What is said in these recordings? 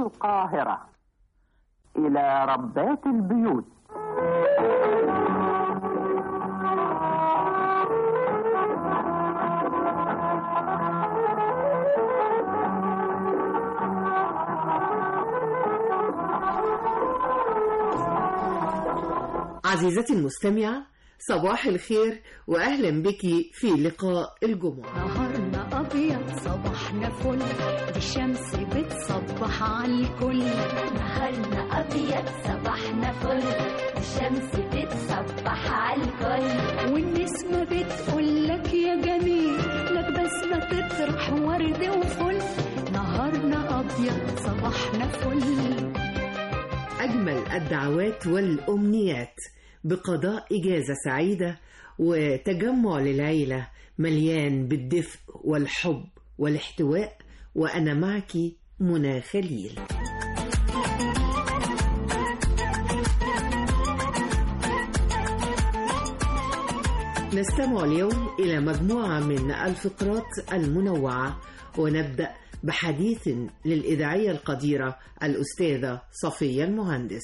القاهرة إلى ربات البيوت عزيزتي المستمعة صباح الخير وأهلا بك في لقاء الجمعة نهارنا أبيض صباحنا فل دي الشمس بتصبح على الكل نهارنا أبيض صباحنا فل الشمس بتصبح على الكل والنسمة بتقول لك يا جميل لك بسمة تطرح ورد وفل نهارنا أبيض صباحنا فل أجمل الدعوات والأمنيات بقضاء إجازة سعيدة وتجمع للعيلة مليان بالدفء والحب والاحتواء وأنا معك منى خليل نستمع اليوم إلى مجموعة من الفقرات المنوعة ونبدأ بحديث للإذاعية القديرة الأستاذة صفية المهندس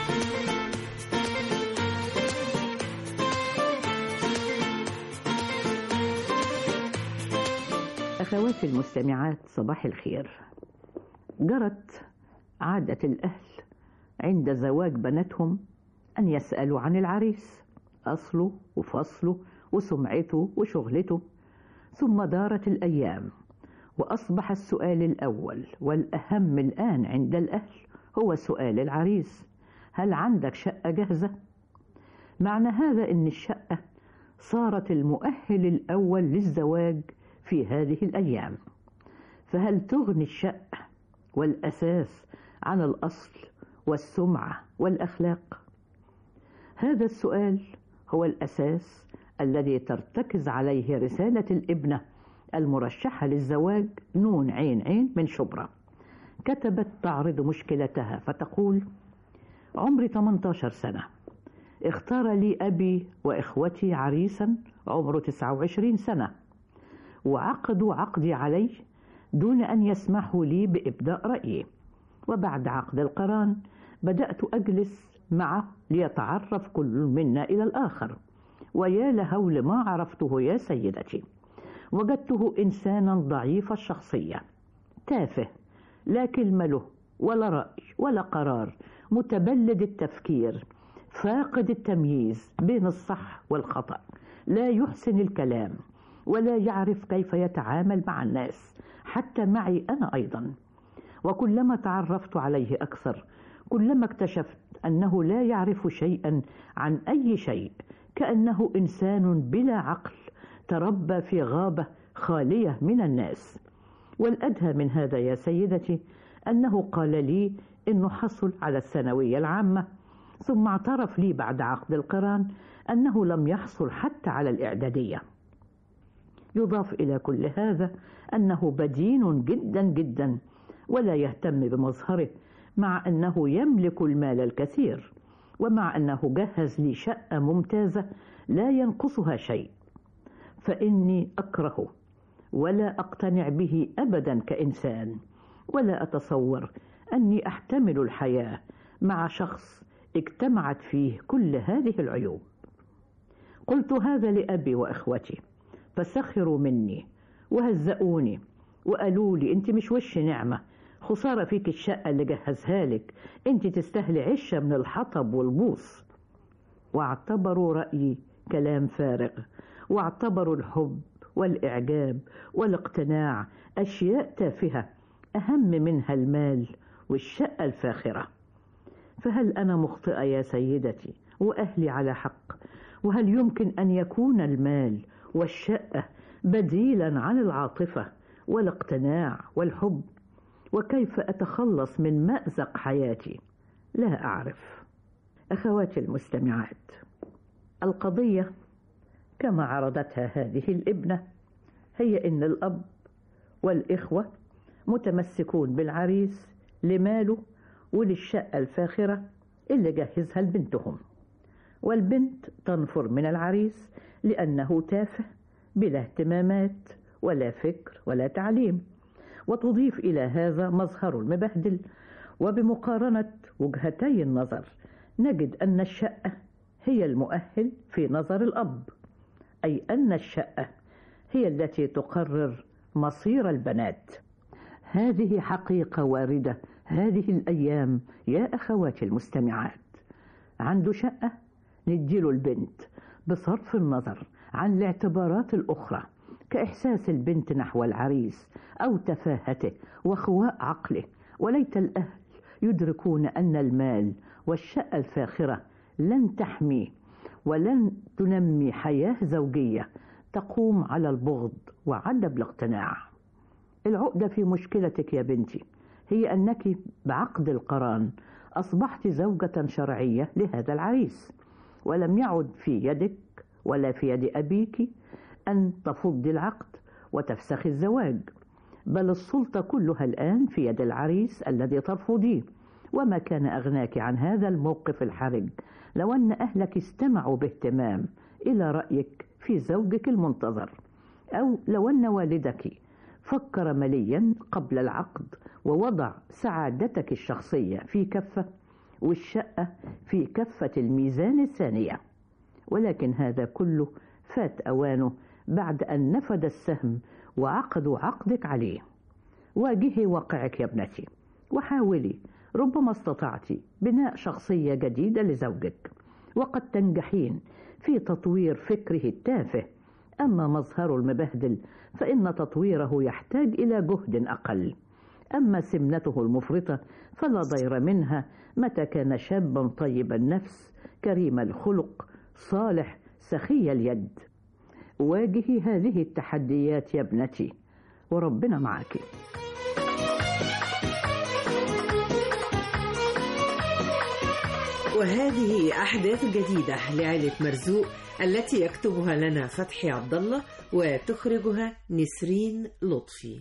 أخواتي المستمعات صباح الخير جرت عادة الأهل عند زواج بناتهم أن يسألوا عن العريس أصله وفصله وسمعته وشغلته ثم دارت الأيام وأصبح السؤال الأول والأهم الآن عند الأهل هو سؤال العريس هل عندك شقة جاهزة؟ معنى هذا أن الشقة صارت المؤهل الأول للزواج في هذه الأيام فهل تغني الشقة والأساس عن الأصل والسمعة والأخلاق؟ هذا السؤال هو الأساس الذي ترتكز عليه رسالة الابنة المرشحة للزواج نون عين عين من شبرا كتبت تعرض مشكلتها فتقول عمري 18 سنة اختار لي أبي وإخوتي عريسا عمره 29 سنة وعقدوا عقدي عليه دون أن يسمحوا لي بإبداء رأيي وبعد عقد القران بدأت أجلس معه ليتعرف كل منا إلى الآخر ويا لهول ما عرفته يا سيدتي وجدته إنسانا ضعيف الشخصية تافه لا كلمة له ولا رأي ولا قرار متبلد التفكير فاقد التمييز بين الصح والخطأ لا يحسن الكلام ولا يعرف كيف يتعامل مع الناس حتى معي أنا أيضا وكلما تعرفت عليه أكثر كلما اكتشفت أنه لا يعرف شيئا عن أي شيء كأنه إنسان بلا عقل تربى في غابة خالية من الناس والأدهى من هذا يا سيدتي أنه قال لي إنه حصل على الثانوية العامة ثم اعترف لي بعد عقد القران أنه لم يحصل حتى على الإعدادية يضاف إلى كل هذا أنه بدين جدا جدا ولا يهتم بمظهره مع أنه يملك المال الكثير ومع أنه جهز لي شقة ممتازة لا ينقصها شيء فإني أكرهه ولا أقتنع به أبدا كإنسان ولا أتصور أني أحتمل الحياة مع شخص اجتمعت فيه كل هذه العيوب قلت هذا لأبي وإخوتي فسخروا مني وهزؤوني وقالوا لي انت مش وش نعمة خسارة فيك الشقة اللي جهزها لك انت تستاهلي عشة من الحطب والبوص واعتبروا رأيي كلام فارغ واعتبروا الحب والإعجاب والاقتناع أشياء تافهة أهم منها المال والشقة الفاخرة فهل أنا مخطئة يا سيدتي وأهلي على حق وهل يمكن أن يكون المال والشقة بديلا عن العاطفة والاقتناع والحب وكيف أتخلص من مأزق حياتي لا أعرف أخواتي المستمعات القضية كما عرضتها هذه الابنة هي إن الأب والإخوة متمسكون بالعريس لماله وللشقة الفاخرة اللي جهزها لبنتهم والبنت تنفر من العريس لأنه تافه بلا اهتمامات ولا فكر ولا تعليم وتضيف إلى هذا مظهر المبهدل وبمقارنة وجهتي النظر نجد أن الشقة هي المؤهل في نظر الأب أي أن الشقة هي التي تقرر مصير البنات هذه حقيقة واردة هذه الأيام يا أخواتي المستمعات عنده شقة نديله البنت بصرف النظر عن الاعتبارات الأخرى كإحساس البنت نحو العريس أو تفاهته وخواء عقله وليت الأهل يدركون أن المال والشقة الفاخرة لن تحمي ولن تنمي حياة زوجية تقوم على البغض وعدم الاقتناع العقدة في مشكلتك يا بنتي هي أنك بعقد القران أصبحت زوجة شرعية لهذا العريس ولم يعد في يدك ولا في يد أبيك أن تفض العقد وتفسخ الزواج بل السلطة كلها الآن في يد العريس الذي ترفضيه وما كان أغناك عن هذا الموقف الحرج لو أن أهلك استمعوا باهتمام إلى رأيك في زوجك المنتظر أو لو أن والدك فكر مليا قبل العقد ووضع سعادتك الشخصية في كفة والشقة في كفة الميزان الثانية ولكن هذا كله فات أوانه بعد أن نفد السهم وعقدوا عقدك عليه واجهي واقعك يا ابنتي وحاولي ربما استطعت بناء شخصية جديدة لزوجك وقد تنجحين في تطوير فكره التافه أما مظهره المبهدل فإن تطويره يحتاج إلى جهد أقل أما سمنته المفرطة فلا ضير منها متى كان شابا طيب النفس كريم الخلق صالح سخي اليد واجهي هذه التحديات يا ابنتي وربنا معك وهذه أحداث جديدة لعائلة مرزوق التي يكتبها لنا فتحي عبد الله وتخرجها نسرين لطفي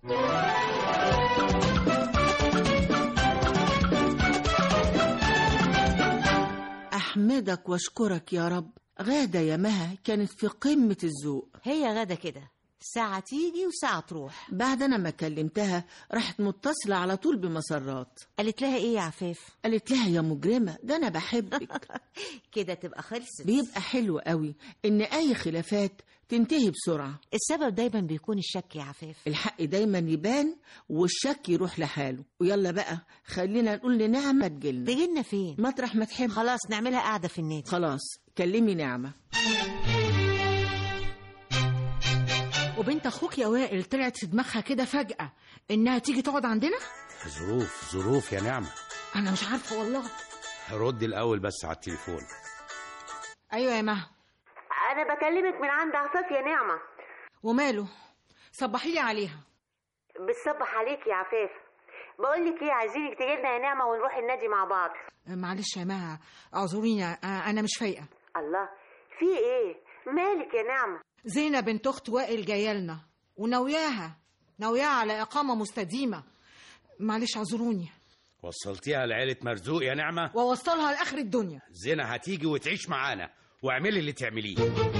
أحمدك واشكرك يا رب غادة يا مها كانت في قمة الذوق هي غدا كده ساعة تيجي وساعة تروح بعد أنا ما كلمتها راحت متصلة على طول بمسرات قالت لها ايه يا عفاف قالت لها يا مجرمة ده أنا بحبك كده تبقى خلصت بيبقى حلو قوي إن أي خلافات تنتهي بسرعة السبب دايما بيكون الشك يا عفاف الحق دايما يبان والشك يروح لحاله ويلا بقى خلينا نقول لنعمة تجيلنا تجينا فين مطرح ما تحب خلاص نعملها قاعدة في النادي خلاص كلمي نعمة وبنت اخوك يا وائل طلعت في دماغها كده فجأة انها تيجي تقعد عندنا ظروف ظروف يا نعمة انا مش عارفة والله رد الأول بس على التليفون ايوه يا مها انا بكلمك من عند عفاف يا نعمة وماله صبحي لي عليها بتصبح عليك يا عفاف بقول لك ايه عايزينك تجيلنا يا نعمة ونروح النادي مع بعض معلش يا مها اعذريني آه، انا مش فايقة الله في ايه مالك يا نعمة زينب بنت اخت وائل جايه لنا وناوياها ناوياها على اقامة مستديمة معلش اعذروني وصلتيها لعيلة مرزوق يا نعمة واوصلها لاخر الدنيا زينة هتيجي وتعيش معانا واعملي اللي تعمليه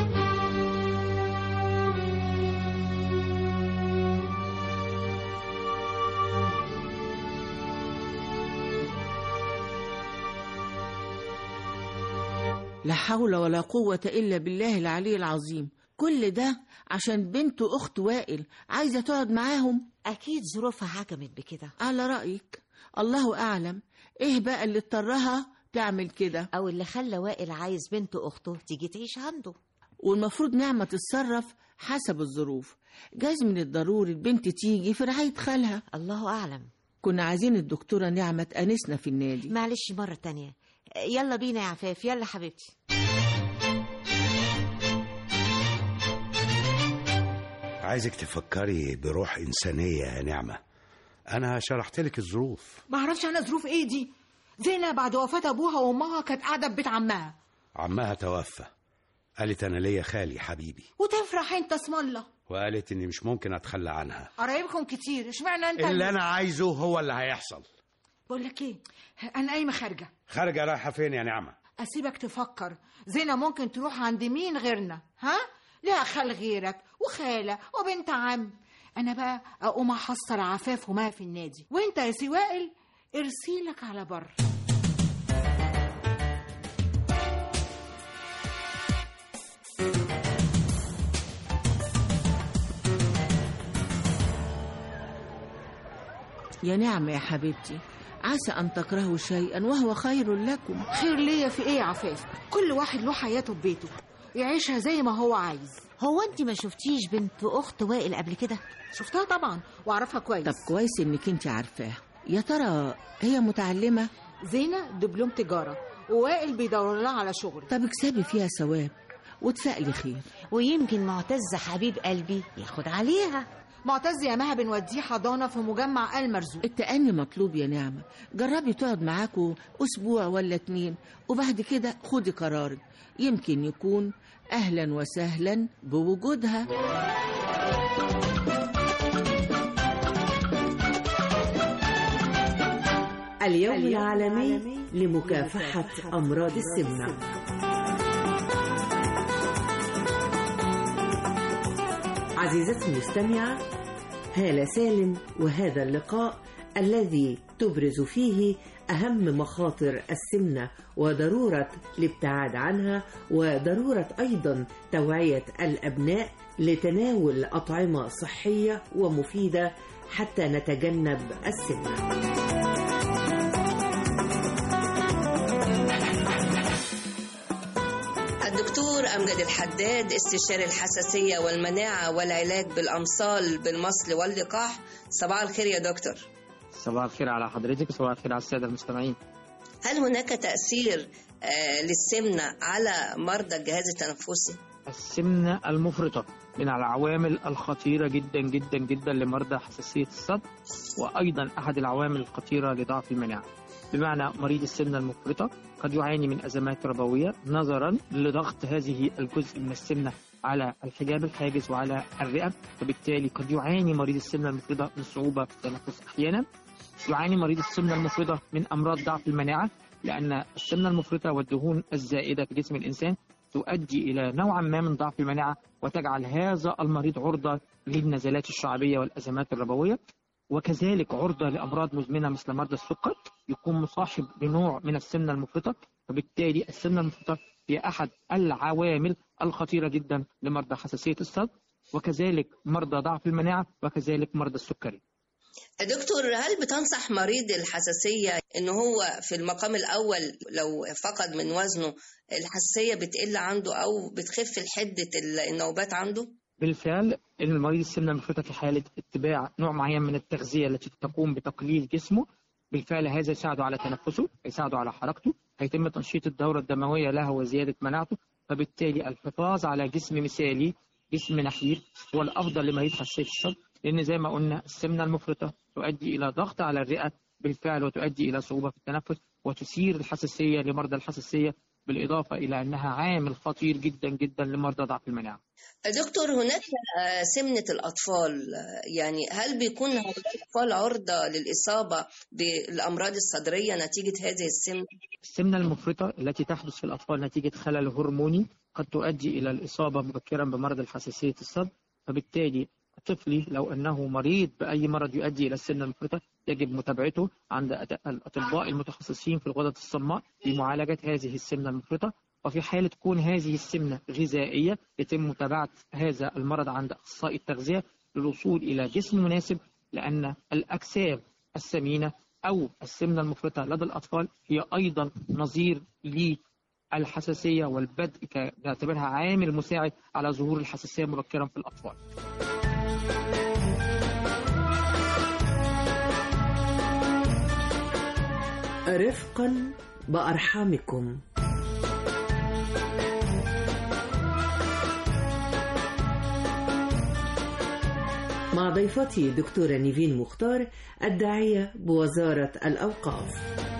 لا حول ولا قوة إلا بالله العلي العظيم كل ده عشان بنت أخت وائل عايزة تقعد معاهم اكيد ظروفها حكمت بكده على رأيك الله أعلم إيه بقى اللي اضطرها تعمل كده او اللي خلى وائل عايز بنت اخته تيجي تعيش عنده والمفروض نعمة تتصرف حسب الظروف جايز من الضروري البنت تيجي في رعاية خالها الله اعلم كنا عايزين الدكتورة نعمة تأنسنا في النادي معلش مرة تانية يلا بينا يا عفاف يلا حبيبتي عايزك تفكري بروح إنسانية يا نعمة أنا شرحت لك الظروف ما اعرفش انا ظروف ايه دي زينب بعد وفاة ابوها وامها كانت قاعدة في بيت عمها عمها توفى قالت أنا ليا خالي حبيبي وتفرح انت اسم الله وقالت إني مش ممكن أتخلى عنها قرايبكم كتير اشمعنى انت اللي أنا عايزه هو اللي هيحصل بقول لك ايه انا قايمه خارجه خارجة رايحة فين يا نعمة اسيبك تفكر زينة ممكن تروح عند مين غيرنا ها لها خال غيرك وخالة وبنت عم انا بقى اقوم احصل عفاف وما في النادي وانت يا سي وائل ارسيلك على بر يا نعمة يا حبيبتي عسى أن تكرهوا شيئا وهو خير لكم خير ليا في ايه يا عفاف كل واحد له حياته في بيته يعيشها زي ما هو عايز هو انت ما شفتيش بنت اخت وائل قبل كده شفتها طبعا واعرفها كويس طب كويس إنك أنت عارفاها يا ترى هي متعلمة زينة دبلوم تجارة ووائل بيدور لها على شغل طب اكسبي فيها ثواب وتفائلي خير ويمكن معتز حبيب قلبي ياخد عليها معتز يا مها بنوديه حضانة في مجمع آل مرزوق التأني مطلوب يا نعمة جربي تقعد معاكوا أسبوع ولا اتنين وبعد كده خدي قرارك يمكن يكون أهلا وسهلا بوجودها اليوم العالمي لمكافحة أمراض السمنة عزيزتي المستمعة هالة سالم وهذا اللقاء الذي تبرز فيه أهم مخاطر السمنة وضرورة الابتعاد عنها وضرورة أيضا توعية الأبناء لتناول أطعمة صحية ومفيدة حتى نتجنب السمنة الدكتور أمجد الحداد استشاري الحساسية والمناعة والعلاج بالأمصال بالمصل واللقاح صباح الخير يا دكتور صباح الخير على حضرتك وصباح الخير على السادة المستمعين هل هناك تأثير آه، للسمنة على مرضى الجهاز التنفسي؟ السمنة المفرطة من العوامل الخطيرة جدا جدا جدا لمرضى حساسية الصدر وأيضا أحد العوامل الخطيرة لضعف المناعة بمعنى مريض السمنة المفرطة قد يعاني من أزمات ربوية نظرا لضغط هذه الجزء من السمنة على الحجاب الحاجز وعلى الرئة فبالتالي قد يعاني مريض السمنة المفرطة من صعوبة في التنفس أحيانا يعاني مريض السمنة المفرطة من أمراض ضعف المناعة لأن السمنة المفرطة والدهون الزائدة في جسم الإنسان تؤدي إلى نوعا ما من ضعف المناعة وتجعل هذا المريض عرضة للنزلات الشعبية والأزمات الربوية وكذلك عرضة لأمراض مزمنة مثل مرضى السكر يكون مصاحب لنوع من السمنة المفرطة فبالتالي السمنة المفرطة هي أحد العوامل الخطيرة جدا لمرضى حساسية الصدر وكذلك مرضى ضعف المناعة وكذلك مرضى السكري دكتور هل بتنصح مريض الحساسية إن هو في المقام الأول لو فقد من وزنه الحساسية بتقل عنده أو بتخف حدة النوبات عنده؟ بالفعل ان المريض السمنه المفرطه في حاله اتباع نوع معين من التغذيه التي تقوم بتقليل جسمه بالفعل هذا يساعده على تنفسه يساعده على حركته هيتم تنشيط الدوره الدمويه له وزياده مناعته فبالتالي الحفاظ على جسم مثالي جسم نحيف هو الافضل لمريض حساسيه الصدر لان زي ما قلنا السمنه المفرطه تؤدي الى ضغط على الرئه بالفعل وتؤدي الى صعوبه في التنفس وتثير الحساسيه لمرضى الحساسيه بالاضافه الى انها عامل خطير جدا جدا لمرضى ضعف المناعه دكتور هناك آه، سمنة الأطفال آه، يعني هل بيكون هؤلاء الأطفال عرضة للإصابة بالأمراض الصدرية نتيجة هذه السمنة؟ السمنة المفرطة التي تحدث في الأطفال نتيجة خلل هرموني قد تؤدي إلى الإصابة مبكرا بمرض الحساسية الصدر فبالتالي طفلي لو أنه مريض بأي مرض يؤدي إلى السمنة المفرطة يجب متابعته عند أت- الأطباء المتخصصين في الغدد الصماء لمعالجة هذه السمنة المفرطة وفي حالة كون هذه السمنة غذائية يتم متابعة هذا المرض عند أخصائي التغذية للوصول إلى جسم مناسب لأن الأجسام السمينة أو السمنة المفرطة لدى الأطفال هي أيضا نظير للحساسية والبدء ك- نعتبرها عامل مساعد على ظهور الحساسية مبكرا في الأطفال رفقا بأرحامكم مع ضيفتي دكتورة نيفين مختار الداعية بوزارة الأوقاف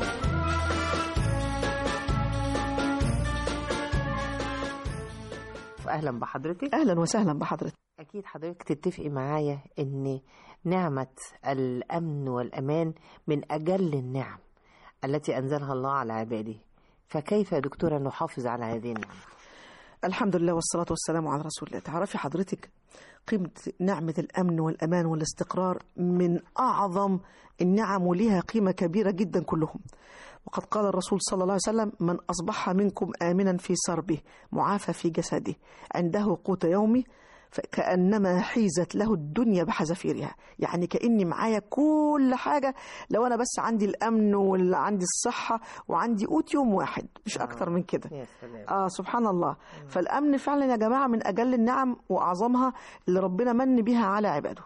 اهلا بحضرتك اهلا وسهلا بحضرتك اكيد حضرتك تتفقي معايا ان نعمه الامن والامان من اجل النعم التي انزلها الله على عباده فكيف يا دكتوره نحافظ على هذه النعم الحمد لله والصلاة والسلام على رسول الله تعرفي حضرتك قيمة نعمة الأمن والأمان والاستقرار من أعظم النعم وليها قيمة كبيرة جدا كلهم وقد قال الرسول صلى الله عليه وسلم من أصبح منكم آمنا في سربه معافى في جسده عنده قوت يومه فكأنما حيزت له الدنيا بحذافيرها يعني كأني معايا كل حاجة لو أنا بس عندي الأمن وعندي الصحة وعندي قوت يوم واحد مش أكتر من كده يا سلام آه سبحان الله فالأمن فعلا يا جماعة من أجل النعم وأعظمها اللي ربنا من بها على عباده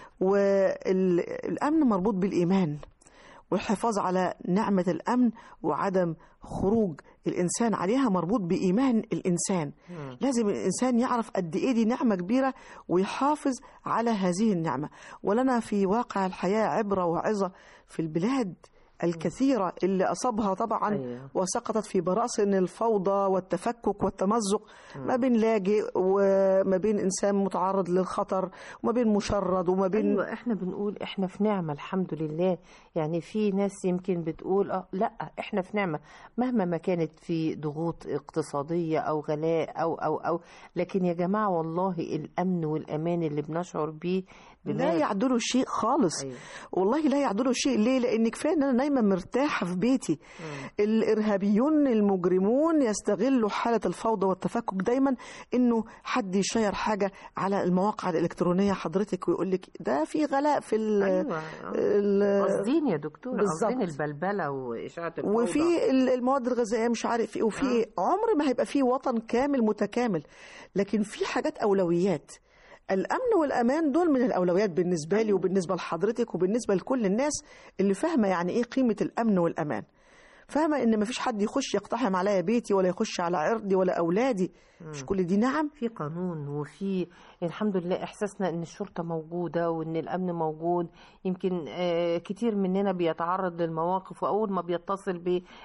والأمن مربوط بالإيمان والحفاظ على نعمة الأمن وعدم خروج الإنسان عليها مربوط بإيمان الإنسان لازم الإنسان يعرف قد إيه دي نعمة كبيرة ويحافظ على هذه النعمة ولنا في واقع الحياة عبرة وعظة في البلاد الكثيرة اللي أصابها طبعا أيوة. وسقطت في براثن الفوضى والتفكك والتمزق ما بين لاجئ وما بين إنسان متعرض للخطر وما بين مشرد وما بين ايوه احنا بنقول احنا في نعمه الحمد لله يعني في ناس يمكن بتقول اه لا احنا في نعمه مهما ما كانت في ضغوط اقتصاديه او غلاء او او او لكن يا جماعه والله الامن والامان اللي بنشعر بيه لا بما- يعدله شيء خالص أيوة. والله لا يعدله شيء ليه لان كفايه ان انا نايمه مرتاحه في بيتي الارهابيون المجرمون يستغلوا حاله الفوضى والتفكك دايما انه حد يشير حاجه على المواقع الالكترونيه حضرتك ويقول لك ده في غلاء في ال ايوه ال- قاصدين يا دكتور بالظبط. قاصدين البلبله واشاعه الفوضى وفي ال- المواد الغذائيه مش عارف ايه وفي عمر ما هيبقى فيه وطن كامل متكامل لكن في حاجات اولويات الامن والامان دول من الاولويات بالنسبه لي وبالنسبه لحضرتك وبالنسبه لكل الناس اللي فاهمه يعني ايه قيمه الامن والامان فاهمه ان مفيش حد يخش يقتحم عليا بيتي ولا يخش على عرضي ولا اولادي مش كل دي نعم في قانون وفي الحمد لله احساسنا ان الشرطه موجوده وان الامن موجود يمكن آه، كتير مننا بيتعرض للمواقف واول ما بيتصل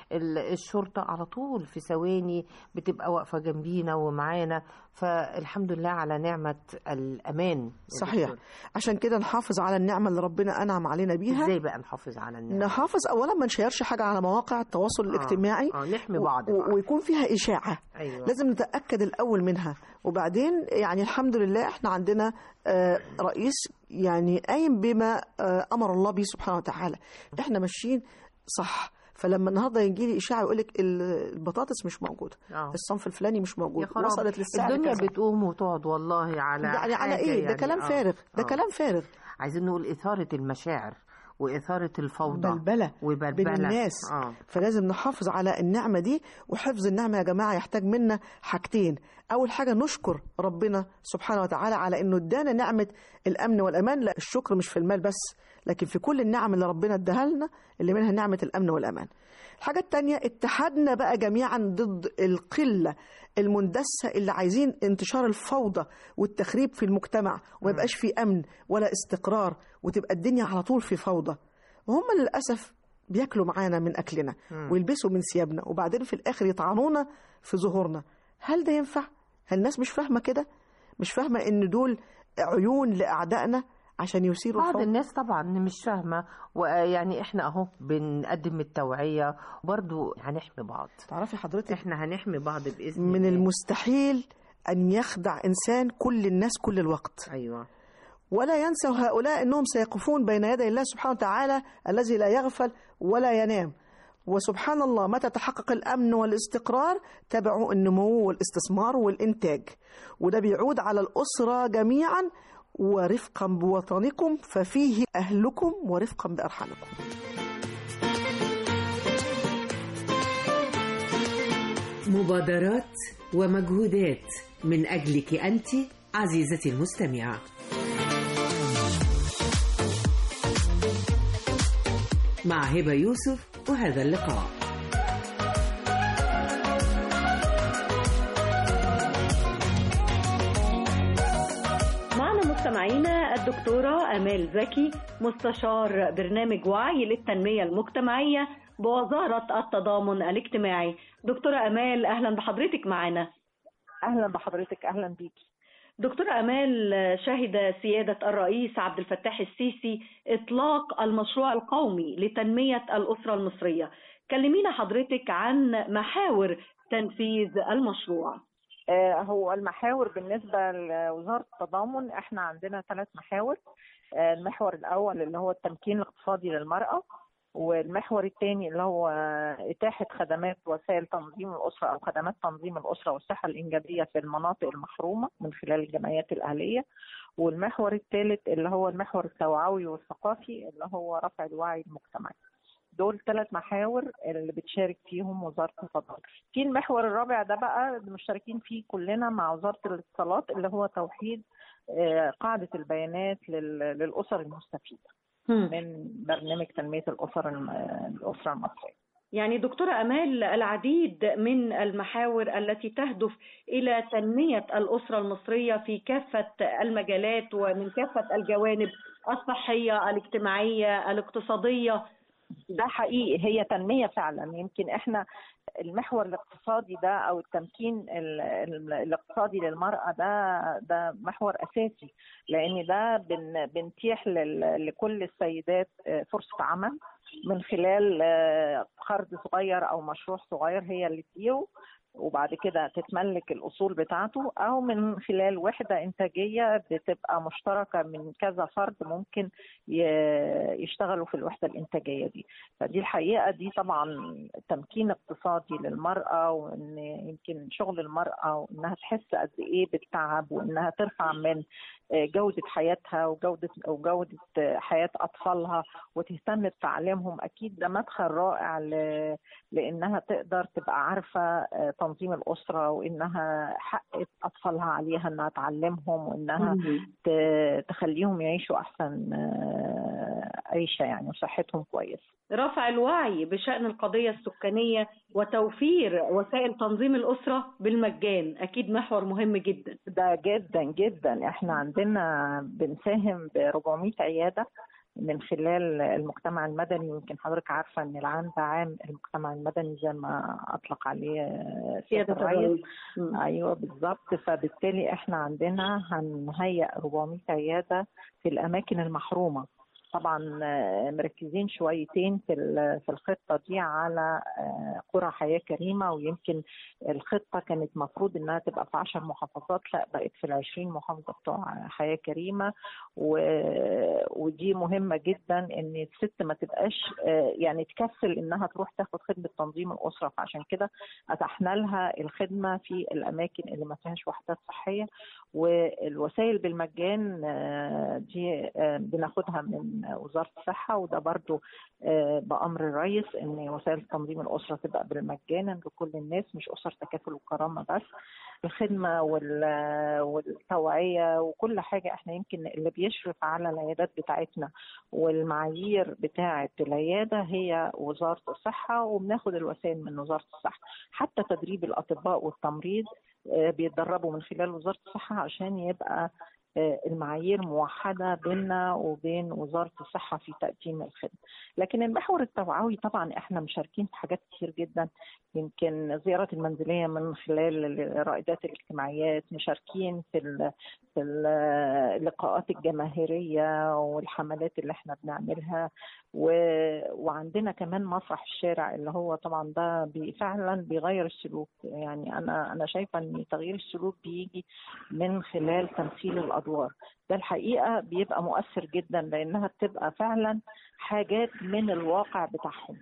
بالشرطه على طول في ثواني بتبقى واقفه جنبينا ومعانا فالحمد لله على نعمه الامان يا صحيح دكتور. عشان كده نحافظ على النعمه اللي ربنا انعم علينا بيها ازاي بقى نحافظ على النعمه نحافظ اولا ما نشيرش حاجه على مواقع التواصل الاجتماعي اه نحمي و- بعض و- ويكون فيها اشاعه ايوه لازم نتاكد الاول منها وبعدين يعني الحمد لله احنا عندنا آه، رئيس يعني قايم بما آه، امر الله به سبحانه وتعالى احنا ماشيين صح فلما النهارده يجي لي اشاعه يقول لك البطاطس مش موجوده آه. الصنف الفلاني مش موجود يا خراب وصلت للسعر الدنيا كذا. بتقوم وتقعد والله على يعني على حاجة ايه ده يعني كلام آه. فارغ ده آه. كلام فارغ عايزين نقول إثارة المشاعر وإثارة الفوضى بلبله وبلبلة بين الناس آه. فلازم نحافظ على النعمة دي وحفظ النعمة يا جماعة يحتاج منا حاجتين أول حاجة نشكر ربنا سبحانه وتعالى على أنه ادانا نعمة الأمن والأمان لا الشكر مش في المال بس لكن في كل النعم اللي ربنا اداها لنا اللي منها نعمة الأمن والأمان الحاجة التانية اتحدنا بقى جميعا ضد القلة المندسة اللي عايزين انتشار الفوضى والتخريب في المجتمع وما يبقاش في أمن ولا استقرار وتبقى الدنيا على طول في فوضى وهم للأسف بياكلوا معانا من أكلنا مم. ويلبسوا من ثيابنا وبعدين في الآخر يطعنونا في ظهورنا هل ده ينفع؟ هل الناس مش فاهمة كده؟ مش فاهمة إن دول عيون لأعدائنا عشان يثيروا بعض الفوضى الناس طبعا مش فاهمة ويعني احنا اهو بنقدم التوعية وبرضو هنحمي بعض تعرفي حضرتك احنا هنحمي بعض بإذن من الله. المستحيل أن يخدع إنسان كل الناس كل الوقت أيوة ولا ينسوا هؤلاء أنهم سيقفون بين يدي الله سبحانه وتعالى الذي لا يغفل ولا ينام وسبحان الله متى تحقق الأمن والاستقرار تبعوا النمو والاستثمار والإنتاج وده بيعود على الأسرة جميعا ورفقا بوطنكم ففيه أهلكم ورفقا بأرحامكم مبادرات ومجهودات من أجلك أنت عزيزتي المستمعة مع هبة يوسف وهذا اللقاء معنا مستمعينا الدكتورة أمال زكي مستشار برنامج وعي للتنمية المجتمعية بوزارة التضامن الاجتماعي دكتورة أمال أهلا بحضرتك معنا اهلا بحضرتك اهلا بيكي دكتورة أمال شهد سيادة الرئيس عبد الفتاح السيسي إطلاق المشروع القومي لتنمية الأسرة المصرية كلمينا حضرتك عن محاور تنفيذ المشروع آه، هو المحاور بالنسبة لوزارة التضامن احنا عندنا ثلاث محاور آه، المحور الأول اللي هو التمكين الاقتصادي للمرأة والمحور الثاني اللي هو إتاحة خدمات وسائل تنظيم الأسرة أو خدمات تنظيم الأسرة والصحة الإنجابية في المناطق المحرومة من خلال الجمعيات الأهلية والمحور الثالث اللي هو المحور التوعوي والثقافي اللي هو رفع الوعي المجتمعي دول ثلاث محاور اللي بتشارك فيهم وزارة التضامن في المحور الرابع ده بقى مشتركين فيه كلنا مع وزارة الاتصالات اللي هو توحيد آه، قاعدة البيانات لل- للأسر المستفيدة من برنامج تنمية الأسر الم- الأسرة المصرية يعني دكتورة أمال العديد من المحاور التي تهدف إلى تنمية الأسرة المصرية في كافة المجالات ومن كافة الجوانب الصحية الاجتماعية الاقتصادية ده حقيقي هي تنمية فعلا يمكن احنا المحور الاقتصادي ده او التمكين ال- ال- الاقتصادي للمرأة ده ده محور اساسي لان ده بن بنتيح لل- لكل السيدات آه، فرصة عمل من خلال آه، قرض صغير او مشروع صغير هي اللي تديره وبعد كده تتملك الاصول بتاعته او من خلال وحده انتاجيه بتبقى مشتركه من كذا فرد ممكن ي- يشتغلوا في الوحده الانتاجيه دي فدي الحقيقه دي طبعا تمكين اقتصادي للمراه وان يمكن شغل المراه وانها تحس قد ايه بالتعب وانها ترفع من جوده حياتها وجوده وجوده حياه اطفالها وتهتم بتعليمهم اكيد ده مدخل رائع ل... لانها تقدر تبقى عارفه تنظيم الاسره وانها حق اطفالها عليها انها تعلمهم وانها ت... تخليهم يعيشوا احسن عيشه يعني وصحتهم كويس رفع الوعي بشأن القضية السكانية وتوفير وسائل تنظيم الأسرة بالمجان أكيد محور مهم جدا ده جدا جدا احنا عندنا بنساهم ب 400 عيادة من خلال المجتمع المدني ويمكن حضرتك عارفة ان العام ده عام المجتمع المدني زي ما اطلق عليه سيادة الرئيس ايوه بالظبط فبالتالي احنا عندنا هنهيئ 400 عيادة في الاماكن المحرومة طبعا مركزين شويتين في في الخطه دي على قرى حياه كريمه ويمكن الخطه كانت مفروض انها تبقى في 10 محافظات لا بقت في ال 20 محافظه بتوع حياه كريمه و... ودي مهمه جدا ان الست ما تبقاش يعني تكسل انها تروح تاخد خدمه تنظيم الاسره فعشان كده اتحنا لها الخدمه في الاماكن اللي ما فيهاش وحدات صحيه والوسائل بالمجان دي بناخدها من وزاره الصحه وده برضو بامر الرئيس ان وسائل تنظيم الاسره تبقى بالمجانا لكل الناس مش اسر تكافل وكرامه بس الخدمه والتوعيه وكل حاجه احنا يمكن اللي بيشرف على العيادات بتاعتنا والمعايير بتاعه العياده هي وزاره الصحه وبناخد الوسائل من وزاره الصحه حتى تدريب الاطباء والتمريض بيتدربوا من خلال وزاره الصحه عشان يبقى المعايير موحدة بيننا وبين وزارة الصحة في تقديم الخدمة لكن المحور التوعوي طبعا احنا مشاركين في حاجات كتير جدا يمكن الزيارات المنزلية من خلال رائدات الاجتماعيات مشاركين في ال في اللقاءات الجماهيرية والحملات اللي احنا بنعملها و... وعندنا كمان مسرح الشارع اللي هو طبعا ده بي فعلا بيغير السلوك يعني انا انا شايفه ان تغيير السلوك بيجي من خلال تمثيل الادوار ده الحقيقه بيبقى مؤثر جدا لانها بتبقى فعلا حاجات من الواقع بتاعهم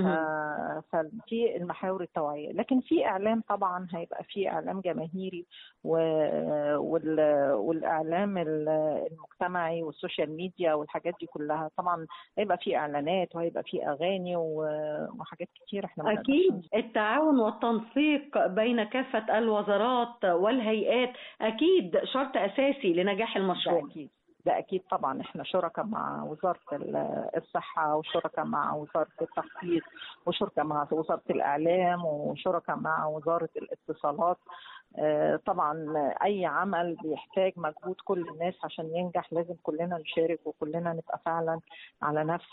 فدي المحاور التوعيه لكن في اعلام طبعا هيبقى في اعلام جماهيري والاعلام المجتمعي والسوشيال ميديا والحاجات دي كلها طبعا هيبقى في اعلانات وهيبقى في اغاني وحاجات كتير احنا اكيد التعاون والتنسيق بين كافه الوزارات والهيئات اكيد شرط اساسي لنجاح المشروع أكيد. ده اكيد طبعا احنا شركاء مع وزاره الصحه وشركاء مع وزاره التخطيط وشركاء مع وزاره الاعلام وشركاء مع وزاره الاتصالات طبعا اي عمل بيحتاج مجهود كل الناس عشان ينجح لازم كلنا نشارك وكلنا نبقى فعلا على نفس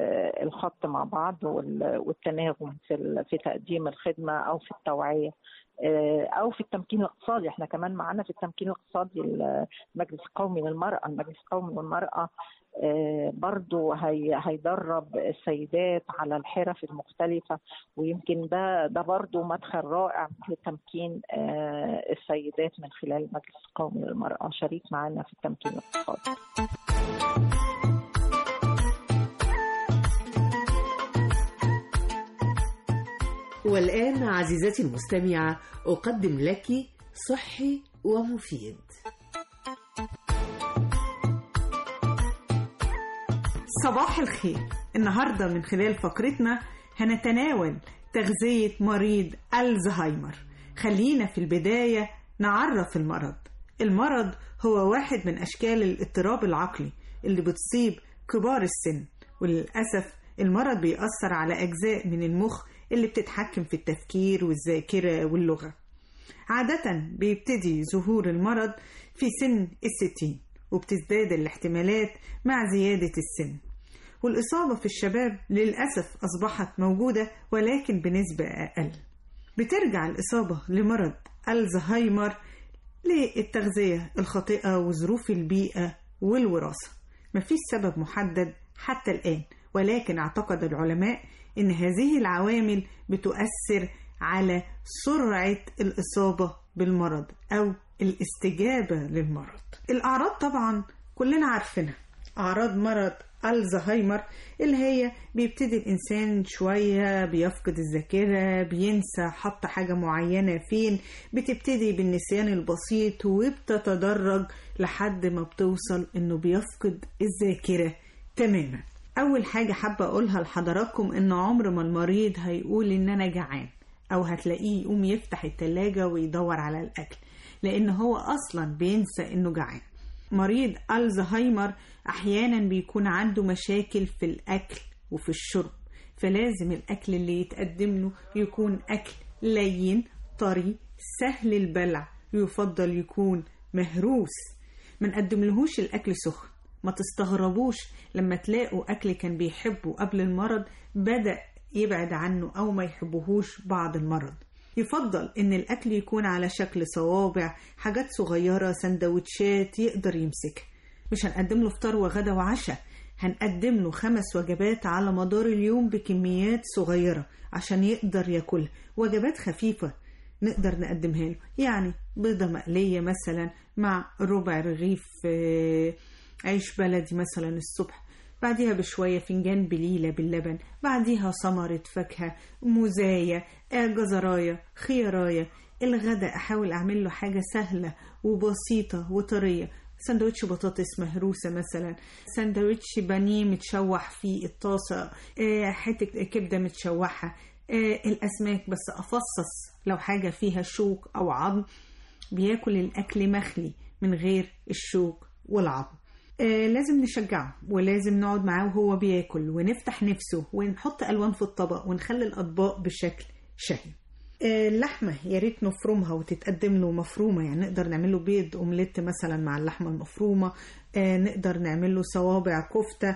الخط مع بعض والتناغم في في تقديم الخدمه او في التوعيه آه، او في التمكين الاقتصادي احنا كمان معانا في التمكين الاقتصادي المجلس القومي للمراه المجلس القومي للمراه آه، برضو هي هيدرب السيدات على الحرف المختلفة ويمكن ده ده برضو مدخل رائع لتمكين آه، السيدات من خلال المجلس القومي للمرأة شريك معنا في التمكين الاقتصادي والآن عزيزتي المستمعة أقدم لك صحي ومفيد صباح الخير النهاردة من خلال فقرتنا هنتناول تغذية مريض الزهايمر خلينا في البداية نعرف المرض المرض هو واحد من أشكال الاضطراب العقلي اللي بتصيب كبار السن وللأسف المرض بيأثر على أجزاء من المخ اللي بتتحكم في التفكير والذاكرة واللغة عادة بيبتدي ظهور المرض في سن الستين وبتزداد الاحتمالات مع زيادة السن والإصابة في الشباب للأسف أصبحت موجودة ولكن بنسبة أقل بترجع الإصابة لمرض الزهايمر للتغذية الخاطئة وظروف البيئة والوراثة مفيش سبب محدد حتى الآن ولكن اعتقد العلماء ان هذه العوامل بتؤثر على سرعه الاصابه بالمرض او الاستجابه للمرض الاعراض طبعا كلنا عارفينها اعراض مرض الزهايمر اللي هي بيبتدي الانسان شويه بيفقد الذاكره بينسى حط حاجه معينه فين بتبتدي بالنسيان البسيط وبتتدرج لحد ما بتوصل انه بيفقد الذاكره تماما أول حاجة حابة أقولها لحضراتكم إن عمر ما المريض هيقول إن أنا جعان أو هتلاقيه يقوم يفتح التلاجة ويدور على الأكل لأن هو أصلا بينسى إنه جعان مريض الزهايمر أحيانا بيكون عنده مشاكل في الأكل وفي الشرب فلازم الأكل اللي يتقدم له يكون أكل لين طري سهل البلع يفضل يكون مهروس ما نقدملهوش الأكل سخن ما تستغربوش لما تلاقوا أكل كان بيحبه قبل المرض بدأ يبعد عنه أو ما يحبهوش بعد المرض يفضل إن الأكل يكون على شكل صوابع حاجات صغيرة سندوتشات يقدر يمسكها مش هنقدم له فطار وغدا وعشاء هنقدم له خمس وجبات على مدار اليوم بكميات صغيرة عشان يقدر ياكلها وجبات خفيفة نقدر نقدمها له يعني بيضة مقلية مثلا مع ربع رغيف آه، عيش بلدي مثلا الصبح بعديها بشوية فنجان بليلة باللبن بعديها ثمرة فاكهة موزاية آه، جزراية خياراية الغداء أحاول أعمل له حاجة سهلة وبسيطة وطرية سندوتش بطاطس مهروسة مثلا سندوتش بانيه متشوح في الطاسة آه، حتة كبدة متشوحة آه، الأسماك بس أفصص لو حاجة فيها شوك أو عظم بياكل الأكل مخلي من غير الشوك والعظم آه لازم نشجعه ولازم نقعد معاه وهو بياكل ونفتح نفسه ونحط ألوان في الطبق ونخلي الأطباق بشكل شهي آه اللحمة يا ريت نفرمها وتتقدم له مفرومة يعني نقدر نعمل له بيض أومليت مثلا مع اللحمة المفرومة آه نقدر نعمل له صوابع كفتة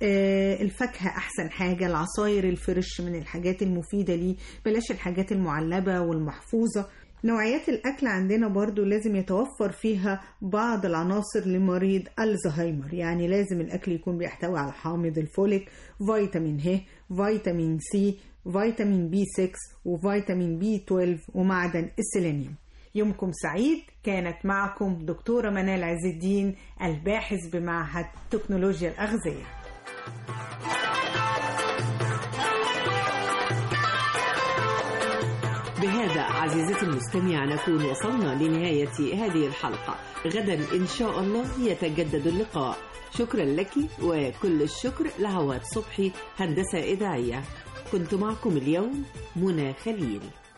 آه الفاكهة أحسن حاجة العصاير الفريش من الحاجات المفيدة ليه بلاش الحاجات المعلبة والمحفوظة نوعيات الأكل عندنا برضو لازم يتوفر فيها بعض العناصر لمريض الزهايمر يعني لازم الأكل يكون بيحتوي على حامض الفوليك فيتامين ه فيتامين سي فيتامين بي 6 وفيتامين بي 12 ومعدن السيلينيوم يومكم سعيد كانت معكم دكتورة منال عز الدين الباحث بمعهد تكنولوجيا الأغذية بهذا عزيزتي المستمع نكون وصلنا لنهاية هذه الحلقة غدا إن شاء الله يتجدد اللقاء شكرا لك وكل الشكر لعواد صبحي هندسة إذاعية كنت معكم اليوم منى خليل